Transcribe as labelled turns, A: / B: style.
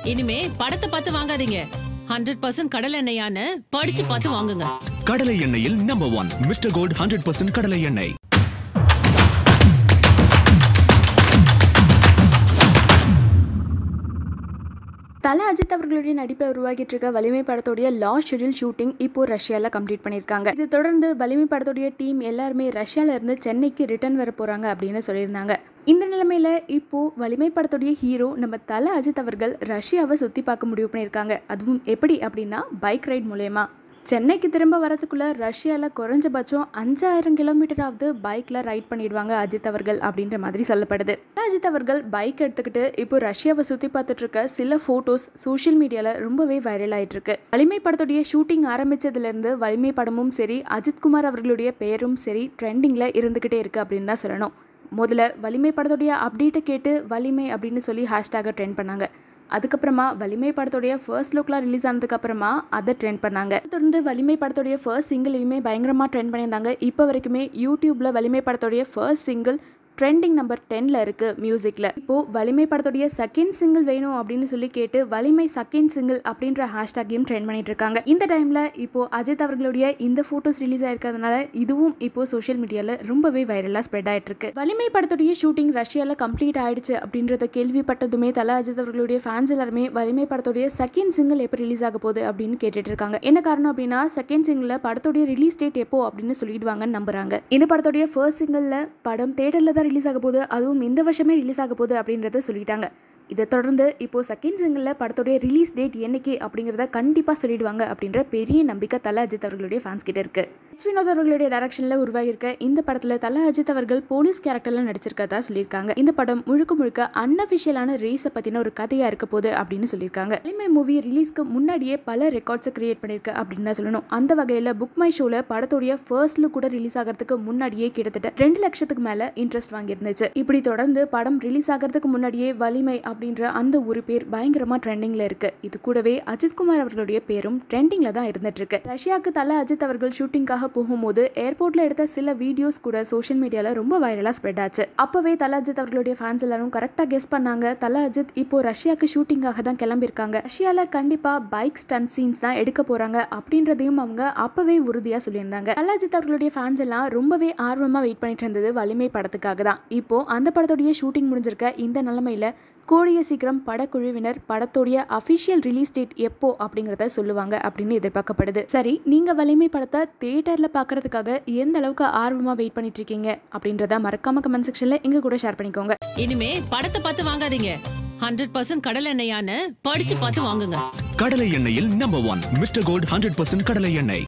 A: இனிமே படத்தை பார்த்து வாங்காதீங்க ஹண்ட்ரட் பர்சன்ட் கடல் எண்ணெயான்னு படிச்சு பார்த்து வாங்குங்க
B: கடலை எண்ணெயில் number one mister gold hundred percent கடலை எண்ணெய்
C: தல அஜித் அவர்களுடைய நடிப்பில் உருவாகிட்டு இருக்க வலிமை படத்துடைய லாஸ்ட் ஷெடியூல் ஷூட்டிங் இப்போ ரஷ்யாவில் கம்ப்ளீட் பண்ணியிருக்காங்க இது தொடர்ந்து வலிமை படத்துடைய டீம் எல்லாருமே ரஷ்யால இருந்து சென்னைக்கு ரிட்டர்ன் வர போறாங்க அப்படின்னு சொல்லியிருந்தாங்க இந்த நிலைமையில இப்போ வலிமை படத்துடைய ஹீரோ நம்ம தல அஜித் அவர்கள் ரஷ்யாவை சுத்தி பார்க்க முடிவு பண்ணியிருக்காங்க அதுவும் எப்படி அப்படின்னா பைக் ரைட் மூலயமா சென்னைக்கு திரும்ப வரதுக்குள்ள ரஷ்யாவில் குறைஞ்சபட்சம் அஞ்சாயிரம் கிலோமீட்டராவது பைக்கில் ரைட் பண்ணிடுவாங்க அஜித் அவர்கள் அப்படின்ற மாதிரி சொல்லப்படுது அஜித் அவர்கள் பைக் எடுத்துக்கிட்டு இப்போ ரஷ்யாவை சுற்றி பார்த்துட்டு இருக்க சில ஃபோட்டோஸ் சோஷியல் மீடியாவில் ரொம்பவே வைரல் ஆயிட்டு இருக்கு வலிமை படத்துடைய ஷூட்டிங் ஆரம்பிச்சதுலேருந்து வலிமை படமும் சரி அஜித்குமார் அவர்களுடைய பெயரும் சரி ட்ரெண்டிங்கில் இருந்துக்கிட்டே இருக்கு அப்படின்னு தான் சொல்லணும் முதல்ல வலிமை படத்துடைய அப்டேட்டை கேட்டு வலிமை அப்படின்னு சொல்லி ஹேஷ்டேகை ட்ரெண்ட் பண்ணாங்க அதுக்கப்புறமா வலிமை படத்துடைய ஃபர்ஸ்ட் லுக்லாம் ரிலீஸ் ஆனதுக்கு அப்புறமா அதை ட்ரெண்ட் பண்ணாங்க தொடர்ந்து வலிமை படத்துடைய ஃபர்ஸ்ட் சிங்கிளையுமே பயங்கரமாக ட்ரெண்ட் பண்ணியிருந்தாங்க இப்போ வரைக்குமே யூடியூப்ல வலிமை படத்துடைய ஃபர்ஸ்ட் சிங்கிள் ட்ரெண்டிங் நம்பர் டென்ல இருக்கு மியூசிக்ல இப்போ வலிமை படத்துடைய செகண்ட் சிங்கிள் வேணும் அப்படின்னு சொல்லி கேட்டு வலிமை செகண்ட் சிங்கிள் அப்படின்ற ஹேஷ்டாகையும் ட்ரெண்ட் பண்ணிட்டு இருக்காங்க இந்த டைம்ல இப்போ அஜித் அவர்களுடைய இந்த போட்டோஸ் ரிலீஸ் ஆயிருக்கிறதுனால இதுவும் இப்போ சோஷியல் மீடியால ரொம்பவே வைரலா ஸ்ப்ரெட் ஆயிட்டு இருக்கு வலிமை படத்துடைய ஷூட்டிங் ரஷ்யால கம்ப்ளீட் ஆயிடுச்சு அப்படின்றத கேள்விப்பட்டதுமே தல அஜித் அவர்களுடைய ஃபேன்ஸ் எல்லாருமே வலிமை படத்துடைய செகண்ட் சிங்கிள் எப்போ ரிலீஸ் ஆக போகுது அப்படின்னு கேட்டுட்டு இருக்காங்க என்ன காரணம் அப்படின்னா செகண்ட் சிங்கிள் படத்துடைய ரிலீஸ் டேட் எப்போ அப்படின்னு சொல்லிடுவாங்கன்னு நம்புறாங்க இந்த படத்துடைய ஃபர்ஸ்ட் சிங்கிள்ல படம் தேட்டர்ல தான் ரிலீஸ் ஆக போகுது அதுவும் இந்த வருஷமே ரிலீஸ் ஆக போகுது அப்படின்றத சொல்லிட்டாங்க இதை தொடர்ந்து இப்போ செகண்ட் சிங்கிளில் படத்துடைய ரிலீஸ் டேட் என்னைக்கு அப்படிங்கிறத கண்டிப்பாக சொல்லிடுவாங்க அப்படின்ற பெரிய நம்பிக்கை தல அஜித் அவர்களுடைய ஃபேன்ஸ் கிட்ட இருக்கு எச் வினோத் அவர்களுடைய டைரக்ஷனில் உருவாகியிருக்க இந்த படத்தில் தல அஜித் அவர்கள் போலீஸ் கேரக்டர்ல நடிச்சிருக்கதா சொல்லியிருக்காங்க இந்த படம் முழுக்க முழுக்க அன்அஃபிஷியலான ரேஸை பற்றின ஒரு கதையாக இருக்க போகுது அப்படின்னு சொல்லியிருக்காங்க வலிமை மூவி ரிலீஸ்க்கு முன்னாடியே பல ரெக்கார்ட்ஸை கிரியேட் பண்ணியிருக்கு அப்படின்னு தான் சொல்லணும் அந்த வகையில் புக் மை ஷோவில் படத்துடைய ஃபர்ஸ்ட் லுக் கூட ரிலீஸ் ஆகிறதுக்கு முன்னாடியே கிட்டத்தட்ட ரெண்டு லட்சத்துக்கு மேலே இன்ட்ரெஸ்ட் வாங்கியிருந்துச்சு இப்படி தொடர்ந்து படம் ரிலீஸ் ஆகிறதுக்கு முன்னாடியே வலிமை அப்படின்ற அந்த ஒரு பேர் பயங்கரமா ட்ரெண்டிங்ல இருக்கு இது கூடவே அஜித்குமார் அவர்களுடைய பேரும் ட்ரெண்டிங்ல தான் இருந்துட்டு இருக்கு ரஷ்யாவுக்கு தல அஜித் அவர்கள் ஷூட்டிங்காக போகும்போது ஏர்போர்ட்ல எடுத்த சில வீடியோஸ் கூட சோஷியல் மீடியால ரொம்ப வைரலா ஸ்ப்ரெட் ஆச்சு அப்பவே தல அஜித் அவர்களுடைய ஃபேன்ஸ் எல்லாரும் கரெக்டா கெஸ் பண்ணாங்க தல அஜித் இப்போ ரஷ்யாவுக்கு ஷூட்டிங்காக தான் கிளம்பியிருக்காங்க ரஷ்யால கண்டிப்பா பைக் ஸ்டன்ட் சீன்ஸ் தான் எடுக்க போறாங்க அப்படின்றதையும் அவங்க அப்பவே உறுதியா சொல்லியிருந்தாங்க தல அஜித் அவர்களுடைய ஃபேன்ஸ் எல்லாம் ரொம்பவே ஆர்வமா வெயிட் பண்ணிட்டு இருந்தது வலிமை படத்துக்காக தான் இப்போ அந்த படத்துடைய ஷூட்டிங் முடிஞ்சிருக்க இந்த நிலைமையில கூடிய சீக்கிரம் படக்குழுவினர் படத்துடைய அஃபிஷியல் ரிலீஸ் டேட் எப்போ அப்படிங்கிறத சொல்லுவாங்க அப்படின்னு எதிர்பார்க்கப்படுது சரி நீங்க வலிமை படத்தை தியேட்டர்ல பார்க்கறதுக்காக எந்த அளவுக்கு ஆர்வமா வெயிட் பண்ணிட்டு இருக்கீங்க அப்படின்றத மறக்காம கமெண்ட் செக்ஷன்ல எங்க கூட ஷேர் பண்ணிக்கோங்க
A: இனிமே படத்தை பார்த்து வாங்காதீங்க ஹண்ட்ரட் பர்சன்ட் கடல் எண்ணெயான்னு படிச்சு பார்த்து வாங்குங்க
B: கடலை எண்ணெயில் number one mister gold hundred percent கடலை எண்ணெய்